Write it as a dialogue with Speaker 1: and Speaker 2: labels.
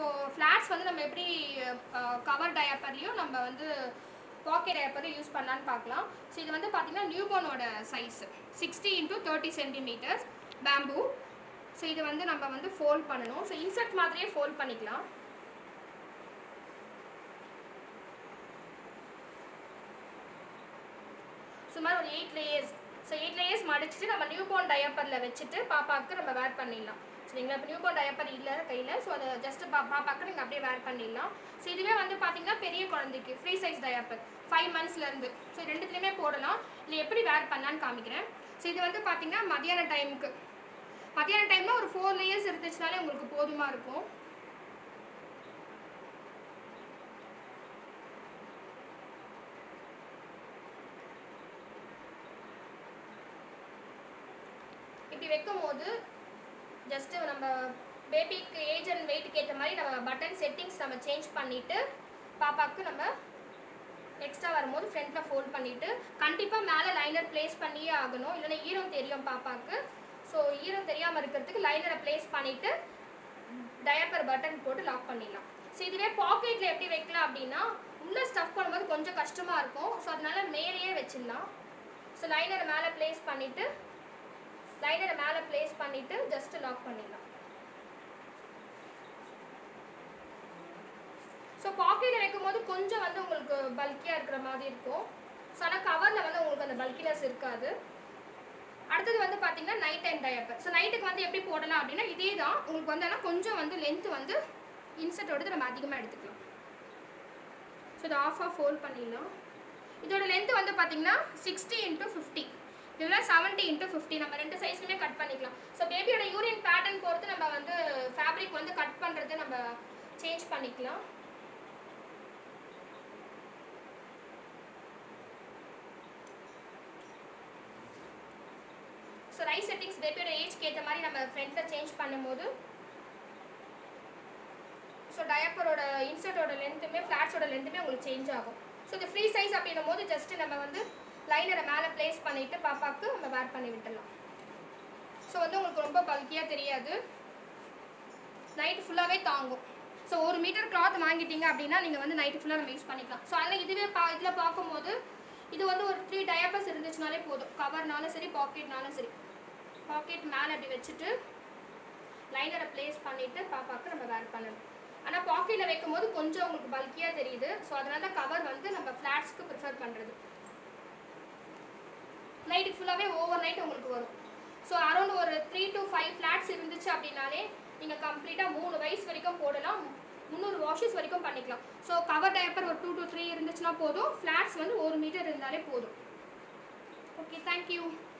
Speaker 1: இப்போது ஃப்ளாட்ஸ் வந்து நம்ம எப்படி கவர் டயப்பர்லையும் நம்ம வந்து பாக்கெட் டயப்பரையும் யூஸ் பண்ணலான்னு பார்க்கலாம் ஸோ இது வந்து பார்த்தீங்கன்னா நியூபோனோட size sixty into thirty centimetres bamboo so இது வந்து நம்ம வந்து ஃபோல்ட் பண்ணணும் ஸோ இன்சர்ட் மாதிரியே ஃபோல்ட் பண்ணிக்கலாம் சுமார் ஒரு eight layers so eight layers மடிச்சுட்டு நம்ம நியூ பார்ன் டயப்பரில் வச்சுட்டு பாப்பாவுக்கு நம்ம வேர் பண்ணிடலாம் சரிங்களா இப்போ நியூ பார்ன் டயப்பர் இல்லை கையில் ஸோ அதை ஜஸ்ட் பா பாப்பாவுக்கு நீங்கள் அப்படியே வேர் பண்ணிடலாம் ஸோ இதுவே வந்து பார்த்தீங்கன்னா பெரிய குழந்தைக்கு ஃப்ரீ சைஸ் டயப்பர் ஃபைவ் மந்த்ஸ்லேருந்து ஸோ ரெண்டுத்துலேயுமே போடலாம் இல்லை எப்படி வேர் பண்ணலான்னு காமிக்கிறேன் ஸோ இது வந்து பார்த்தீங்கன்னா மதியான டைமுக்கு மதியான டைமில் ஒரு ஃபோர் லேயர்ஸ் இருந்துச்சுனாலே உங்களுக்கு போதுமாக இருக்கும் இப்படி வைக்கும் போது ஜஸ்ட்டு நம்ம பேபிக்கு ஏஜ் அண்ட் வெயிட்டுக்கு ஏற்ற மாதிரி நம்ம பட்டன் செட்டிங்ஸ் நம்ம சேஞ்ச் பண்ணிவிட்டு பாப்பாவுக்கு நம்ம எக்ஸ்ட்ரா வரும்போது ஃப்ரண்ட்டில் ஃபோல்ட் பண்ணிவிட்டு கண்டிப்பாக மேலே லைனர் ப்ளேஸ் பண்ணியே ஆகணும் இல்லைன்னா ஈரம் தெரியும் பாப்பாவுக்கு ஸோ ஈரம் தெரியாமல் இருக்கிறதுக்கு லைனரை ப்ளேஸ் பண்ணிவிட்டு டயப்பர் பட்டன் போட்டு லாக் பண்ணிடலாம் ஸோ இதுவே பாக்கெட்டில் எப்படி வைக்கலாம் அப்படின்னா உள்ளே ஸ்டஃப் பண்ணும்போது கொஞ்சம் கஷ்டமாக இருக்கும் ஸோ அதனால மேலேயே வச்சிடலாம் ஸோ லைனரை மேலே ப்ளேஸ் பண்ணிவிட்டு லைனரை மேலே ப்ளேஸ் பண்ணிவிட்டு ஜஸ்ட் லாக் பண்ணிடலாம் ஸோ பாக்கெட்டில் வைக்கும்போது கொஞ்சம் வந்து உங்களுக்கு பல்கியாக இருக்கிற மாதிரி இருக்கும் ஸோ ஆனால் கவரில் வந்து உங்களுக்கு அந்த பல்கினஸ் இருக்காது அடுத்தது வந்து பார்த்தீங்கன்னா நைட் டைம் டயப்பர் ஸோ நைட்டுக்கு வந்து எப்படி போடலாம் அப்படின்னா இதே தான் உங்களுக்கு வந்து ஆனால் கொஞ்சம் வந்து லென்த் வந்து இன்சர்ட்டோடது நம்ம அதிகமாக எடுத்துக்கலாம் ஸோ இதை ஆஃப் ஆஃப் ஃபோல்ட் பண்ணிடலாம் இதோட லென்த் வந்து பார்த்தீங்கன்னா சிக்ஸ்டி இன்ட்டு ஃபிஃப்டி இதெல்லாம் செவன்ட்டி இன்ட்டு ஃபிஃப்டி நம்ம ரெண்டு சைஸ்லையுமே கட் பண்ணிக்கலாம் ஸோ பேபியோட யூரின் பேட்டர்ன் பொறுத்து நம்ம வந்து ஃபேப்ரிக் வந்து கட் பண்ணுறது நம்ம சேஞ்ச் பண்ணிக்கலாம் ஸோ ரைஸ் செட்டிங்ஸ் பேபியோட ஏஜ்க்கு ஏற்ற மாதிரி நம்ம ஃப்ரண்ட்டில் சேஞ்ச் பண்ணும்போது ஸோ டயப்பரோட இன்சர்ட்டோட லென்த்துமே ஃப்ளாட்ஸோட லென்த்துமே உங்களுக்கு சேஞ்ச் ஆகும் ஸோ இது ஃப்ரீ சைஸ் அப்படின்னும் போது ஜஸ்ட்டு நம்ம வந்து லைனரை மேலே ப்ளேஸ் பண்ணிவிட்டு பாப்பாவுக்கு நம்ம வேர் பண்ணி விட்டுடலாம் ஸோ வந்து உங்களுக்கு ரொம்ப பல்கியாக தெரியாது நைட் ஃபுல்லாகவே தாங்கும் ஸோ ஒரு மீட்டர் கிளாத் வாங்கிட்டீங்க அப்படின்னா நீங்கள் வந்து நைட்டு ஃபுல்லாக நம்ம யூஸ் பண்ணிக்கலாம் ஸோ அதில் இதுவே பா இதில் பார்க்கும்போது இது வந்து ஒரு த்ரீ டயப்பர்ஸ் இருந்துச்சுனாலே போதும் கவர்னாலும் சரி பாக்கெட்னாலும் சரி பாக்கெட் மேலே அப்படி வச்சுட்டு லைனரை ப்ளேஸ் பண்ணிவிட்டு பாப்பாவுக்கு நம்ம வேர் பண்ணணும் ஆனால் பாக்கெட்டில் வைக்கும்போது கொஞ்சம் உங்களுக்கு பல்கியாக தெரியுது ஸோ அதனால தான் கவர் வந்து நம்ம ஃப்ளாட்ஸ்க்கு ப்ரிஃபர் பண்ணுறது நைட்டு ஃபுல்லாகவே ஓவர் நைட் உங்களுக்கு வரும் ஸோ அரௌண்ட் ஒரு த்ரீ டு ஃபைவ் ஃப்ளாட்ஸ் இருந்துச்சு அப்படின்னாலே நீங்கள் கம்ப்ளீட்டாக மூணு வயசு வரைக்கும் போடலாம் முந்நூறு வாஷஸ் வரைக்கும் பண்ணிக்கலாம் ஸோ கவர் டயப்பர் ஒரு டூ டு த்ரீ இருந்துச்சுன்னா போதும் ஃப்ளாட்ஸ் வந்து ஒரு மீட்டர் இருந்தாலே போதும் ஓகே தேங்க்யூ